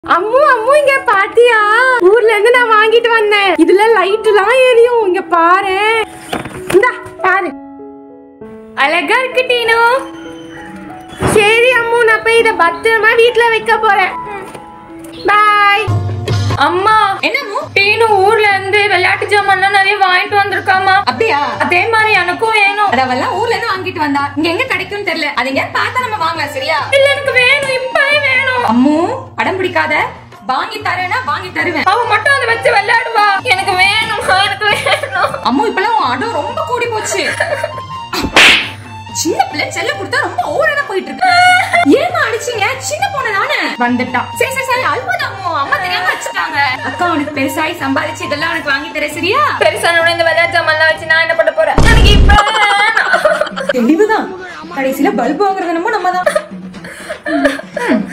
அம்மு அம்மு இங்க பாத்தியா ஊர்ல இருந்து நான் வாங்கிட்டு வந்தேன் இதுல லைட் எல்லாம் எரியும் இங்க பாரு இந்தா பாரு அழகா இருக்கு டீனு சரி அம்மு நான் போய் இத பத்திரமா வீட்ல வைக்க போறேன் பாய் அம்மா என்னமோ டீனு ஊர்ல இருந்து விளையாட்டு ஜாமான்லாம் நிறைய வாங்கிட்டு வந்திருக்காமா அப்படியா அதே மாதிரி எனக்கும் வேணும் அதெல்லாம் ஊர்ல இருந்து வாங்கிட்டு வந்தா இங்க எங்க கிடைக்கும்னு தெரியல அது எங்க பார்த்தா நம்ம வாங்கலாம் சரியா இல்ல எனக்கு வேணும் இப்பவே வேணும் அம்மு அடம் பிடிக்காத வாங்கி தரேன்னா வாங்கி தருவேன் அவ மட்டும் அதை வச்சு விளையாடுவா எனக்கு வேணும் எனக்கு வேணும் அம்மு இப்பெல்லாம் உன் அடம் ரொம்ப கூடி போச்சு சின்ன பிள்ளை செல்ல கொடுத்தா ரொம்ப ஓவரா போயிட்டு இருக்கு ஏமா அடிச்சீங்க சின்ன பொண்ணு தானே வந்துட்டான் சரி சரி சரி அழுவாத அம்மு அம்மா தெரியாம வச்சுட்டாங்க அக்கா உனக்கு பெருசாய் சம்பாதிச்சு இதெல்லாம் உனக்கு வாங்கி தரேன் சரியா பெருசான இந்த விளையாட்டு ஜாமான்லாம் வச்சு நான் என்ன பண்ண போறேன் எனக்கு இப்ப வேணும் தெளிவுதான் கடைசியில பல்பு வாங்குறது என்னமோ நம்ம தான்